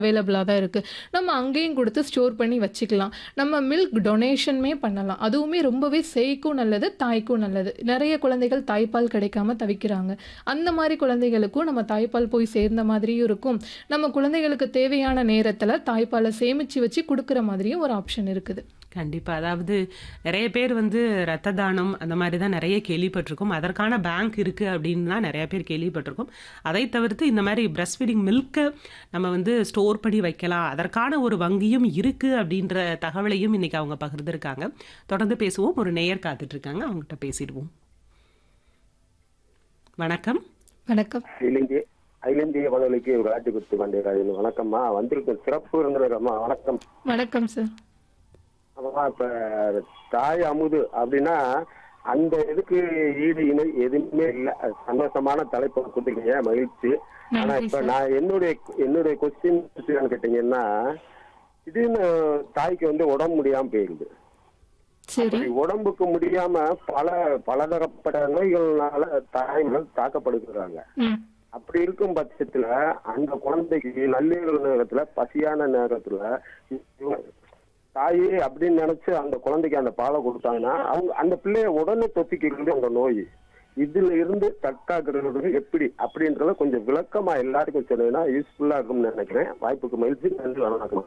அவைலபிளா தான் இருக்கு. நம்ம அங்கேயும் குடுத்து ஸ்டோர் பண்ணி வச்சுக்கலாம். நம்ம மில்க் டொனேஷனுமே பண்ணலாம். அதுவுமே ரொம்பவே சேய்க்கும் நல்லது, தாய்க்கும் நல்லது. நெறைய குழந்தைகள் தாய்ப்பால் கிடைக்காம தவிக்கிறாங்க. அந்த மாரி குழந்தைகளுக்கும் நம்ம தாய்ப்பால் போய் சேர்ந்த மாதிரியும் இருக்கும். நம்ம குழந்தைகளுக்கு தேவையான நேரத்தில தாய்ப்பால சேமிச்சு வச்சு குடுக்குற மாதிரியும் ஒரு ஆப்ஷன் இருக்குது. கண்டிப்பா. அதாவது நெறைய பேர் வந்து ரத்த தானம் அந்த மாரி தான் நெறைய கேள்விப்பட்டிருக்கோம். அதற்கான பேங்க் இருக்கு அப்டின்லாம் நெறைய பேர் கேள்விப்பட்டிருக்கோம். அதை தவிர்த்து இந்த மாரி பிரஸ்ட் ஃபீடிங் மில்க்க நம்ம வந்து ஸ்டோர் பண்ணி வைக்கலாம். அதற்கான ஒரு வங்கியும் இருக்கு அப்டின்ற தகவலையும் இன்னைக்கு அவங்க பகிர்ந்திருக்காங்க. தொடர்ந்து பேசுவோம். ஒரு நேயர் காத்துட்டு இருக்காங்க. அவங்ககிட்ட பேசிடுவோம். வணக்கம். வணக்கம். அகில இந்திய அகில இந்திய வானொலிக்கு ஒரு ஆட்சி கொடுத்து கொண்டிருக்காரு வணக்கம்மா வந்திருக்கும் சிறப்பு விருந்தினரம்மா வணக்கம் வணக்கம் சார். அம்மா இப்ப தாய் அமுது அப்படின்னா அந்த இதுக்கு ஈடு இணை எதுவுமே இல்ல அது சந்தோஷமான தலைப்பு கொடுத்துருக்கீங்க மகிழ்ச்சி ஆனா நன்றி இப்ப சார். நான் என்னுடைய என்னுடைய கொஸ்டின் கேட்டீங்கன்னா திடீர்னு தாய்க்கு வந்து உடம்பு முடியாம போயிருது சரி. அப்படி உடம்புக்கு முடியாம பல பலதரப்பட்ட நோய்கள்னால தாய்கள் தாக்கப்படுகிறாங்க ம். அப்படி இருக்கும் பட்சத்துல அந்த குழந்தைக்கு நள்ளிரவு நேரத்துல பசியான நேரத்துல இவங்க தாயே அப்படின்னு நினைச்சு அந்த குழந்தைக்கு அந்த பாலை கொடுத்தாங்கன்னா அவங்க அந்த பிள்ளைய உடனே தொத்திக்கிறது அந்த நோய் இதுல இருந்து தற்காக்கிறது எப்படி அப்படின்றத கொஞ்சம் விளக்கமா எல்லாருக்கும் சொன்னீங்கன்னா யூஸ்ஃபுல்லா இருக்கும்னு நினைக்கிறேன் வாய்ப்புக்கு மகிழ்ச்சி நன்றி வணக்கம்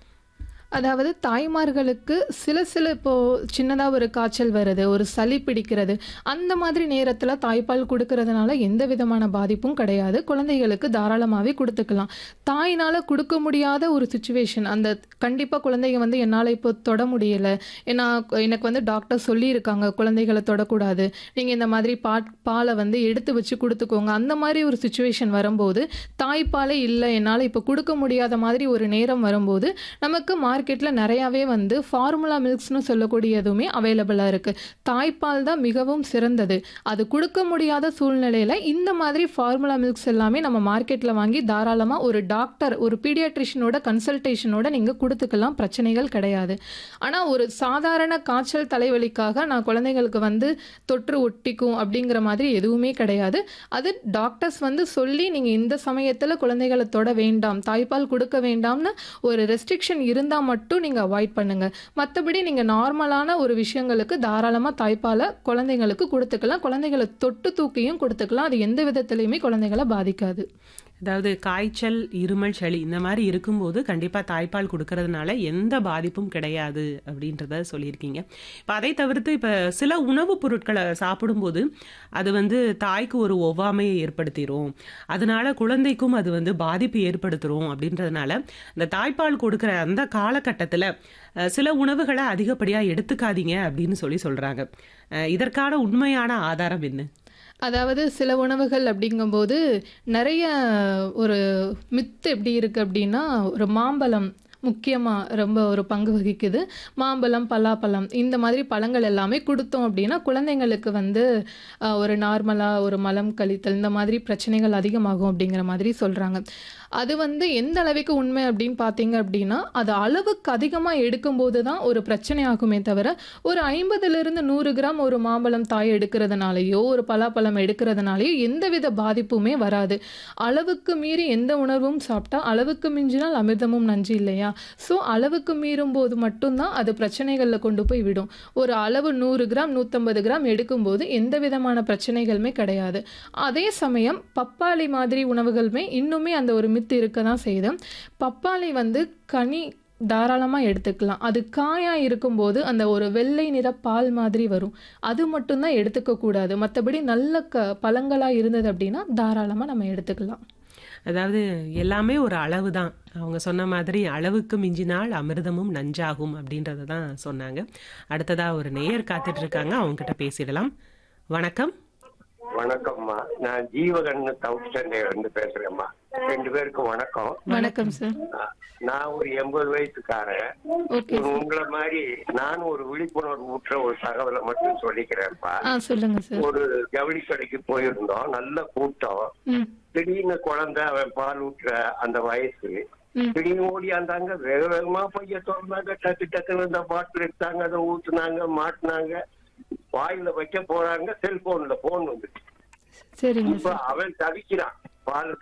அதாவது தாய்மார்களுக்கு சில சில இப்போ சின்னதா ஒரு காய்ச்சல் வருது, ஒரு சளி பிடிக்கிறது. அந்த மாதிரி நேரத்தில தாய்ப்பால் குடுக்கறதுனால எந்த விதமான பாதிப்பும் கிடையாது. குழந்தைகளுக்கு தாராளமாவே குடுத்துக்கலாம். தாயினால குடுக்க முடியாத ஒரு சிச்சுவேஷன் அந்த கண்டிப்பா குழந்தைங்க வந்து என்னால இப்போ தொட முடியல. ஏன்னா எனக்கு வந்து டாக்டர் சொல்லியிருக்காங்க குழந்தைகள தொடக்கூடாது. நீங்க இந்த மாதிரி பாட் பால வந்து எடுத்து வச்சு குடுத்துக்கோங்க. அந்த மாரி ஒரு சிச்சுவேஷன் வரும்போது, தாய்ப்பாலே இல்ல என்னால இப்ப குடுக்க முடியாத மாதிரி ஒரு நேரம் வரும்போது, நமக்கு மார்க்கெட்ல நெறையாவே வந்து ஃபார்முலா மில்க்ஸ்ன்னு சொல்லக்கூடியதுமே அவைலபிளா இருக்கு. தாய்ப்பால் தான் மிகவும் சிறந்தது. அது குடுக்க முடியாத சூழ்நிலையில இந்த மாதிரி ஃபார்முலா மில்க்ஸ் எல்லாமே நம்ம மார்க்கெட்ல வாங்கி தாராளமா ஒரு டாக்டர், ஒரு பீடியாட்ரிஷியனோட கன்சல்டேஷனோட நீங்க குடுத்துக்கலாம். பிரச்சனைகள் கிடையாது. ஆனா ஒரு சாதாரண காய்ச்சல், தலைவலிக்காக நான் குழந்தைங்களுக்கு வந்து தொற்று ஒட்டிக்கும் அப்படிங்கிற மாதிரி எதுவுமே கிடையாது. அது டாக்டர்ஸ் வந்து சொல்லி நீங்க இந்த சமயத்துல குழந்தைகள தொட வேண்டாம், தாய்ப்பால் குடுக்க வேண்டாம்னு ஒரு ரெஸ்ட்ரிக்ஷன் இருந்தா மட்டும் நீங்க அவாய்ட் பண்ணுங்க. மத்தபடி நீங்க நார்மலான ஒரு விஷயங்களுக்கு தாராளமா தாய்ப்பால குழந்தைங்களுக்கு குடுத்துக்கலாம். குழந்தைகள தொட்டு தூக்கியும் குடுத்துக்கலாம். அது எந்த விதத்திலயுமே குழந்தைகள பாதிக்காது. அதாவது காய்ச்சல், இருமல், சளி இந்த மாரி இருக்கும்போது கண்டிப்பா தாய்ப்பால் குடுக்கறதுனால எந்த பாதிப்பும் கிடையாது அப்படின்றத சொல்லியிருக்கீங்க. இப்ப அதை தவிர்த்து இப்ப சில உணவுப் பொருட்கள சாப்பிடும்போது, அது வந்து தாய்க்கு ஒரு ஒவ்வாமையை ஏற்படுத்திரும். அதனால குழந்தைக்கும் அது வந்து பாதிப்பு ஏற்படுத்துரும் அப்படின்றதுனால, இந்த தாய்ப்பால் கொடுக்கிற அந்த காலகட்டத்தில அ சில உணவுகள அதிகப்படியா எடுத்துக்காதீங்க அப்படின்னு சொல்லி சொல்றாங்க. அ இதற்கான உண்மையான ஆதாரம் என்ன? அதாவது சில உணவுகள் அப்படிங்கும்போது, நெறைய ஒரு மித்து எப்படி இருக்கு அப்படின்னா, ஒரு மாம்பழம் முக்கியமா ரொம்ப ஒரு பங்கு வகிக்குது. மாம்பழம், பலாப்பழம் இந்த மாதிரி பழங்கள் எல்லாமே குடுத்தோம் அப்படின்னா, குழந்தைங்களுக்கு வந்து அ ஒரு நார்மலா ஒரு மலம் கழித்தல் இந்த மாதிரி பிரச்சனைகள் அதிகமாகும் அப்படிங்கிற மாதிரி சொல்றாங்க. அது வந்து எந்த அளவுக்கு உண்மை அப்படின்னு பார்த்தீங்க அப்படின்னா, அது அளவுக்கு அதிகமா எடுக்கும்போது தான் ஒரு பிரச்சனை ஆகுமே தவிர, ஒரு 50லிருந்து 100 கிராம் ஒரு மாம்பழம் தாய் எடுக்கிறதுனாலயோ, ஒரு பலாப்பழம் எடுக்கிறதுனாலயோ எந்தவித பாதிப்புமே வராது. அளவுக்கு மீறி எந்த உணவும் சாப்பிட்டா, அளவுக்கு மிஞ்சினால் அமிர்தமும் நஞ்சு இல்லையா? ஸோ அளவுக்கு மீறும்போது மட்டும் தான் அது பிரச்சனைகள்ல கொண்டு போய் விடும். ஒரு அளவு 100 கிராம், 150 கிராம் எடுக்கும்போது எந்த விதமான பிரச்சனைகளுமே கிடையாது. அதே சமயம் பப்பாளி மாதிரி உணவுகளுமே இன்னுமே அந்த ஒரு மித்து இருக்க தான் செய்யுது. பப்பாளி வந்து கனி தாராளமா எடுத்துக்கலாம். அது காயா இருக்கும்போது அந்த ஒரு வெள்ளை நிற பால் மாதிரி வரும். அது மட்டும் தான் எடுத்துக்க கூடாது. மத்தபடி நல்ல க பழங்களா இருந்தது அப்படின்னா, தாராளமா நம்ம எடுத்துக்கலாம். அதாவது எல்லாமே ஒரு அளவு தான். அவங்க சொன்ன மாதிரி அளவுக்கு மிஞ்சினால் அமிர்தமும் நஞ்சாகும் அப்படின்றத தான் சொன்னாங்க. அடுத்ததா ஒரு நேயர் காத்துட்டு இருக்காங்க. அவங்க கிட்ட பேசிடலாம். வணக்கம். வணக்கம்மா நான் ஜீவகன் சவுத் சென்னையில இருந்து பேசுறேம்மா ரெண்டு பேருக்கும் வணக்கம் வணக்கம் சார். நான் நான் ஒரு எண்பது வயசுக்காரன் ஓகே சார். உங்களை மாதிரி நானும் ஒரு விழிப்புணர்வு ஊற்ற ஒரு தகவலை மட்டும் சொல்லிக்கிறேன்ப்பா ஆ சொல்லுங்க சார். ஒரு ஜவுளி கடைக்கு போயிருந்தோம் நல்ல கூட்டம் ம். திடீர்னு குழந்தை அவன் பால் ஊற்றுற அந்த வயசு ம். திடீர்னு ஓடியாந்தாங்க வேக வேகமா பைய திறந்தாங்க டக்கு டக்குன்னு இந்த பாட்டில் எடுத்தாங்க அதை ஊத்துனாங்க மாட்டினாங்க வாயில வைக்க போறாங்க செல்போன்ல போன் வந்துச்சு சரிங்க இப்ப சார். அவன் தவிக்கிறான் பாலுக்காக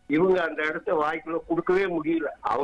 இவங்க அந்த இடத்த வாய்க்குள்ள கொடுக்கவே முடியல அவங்க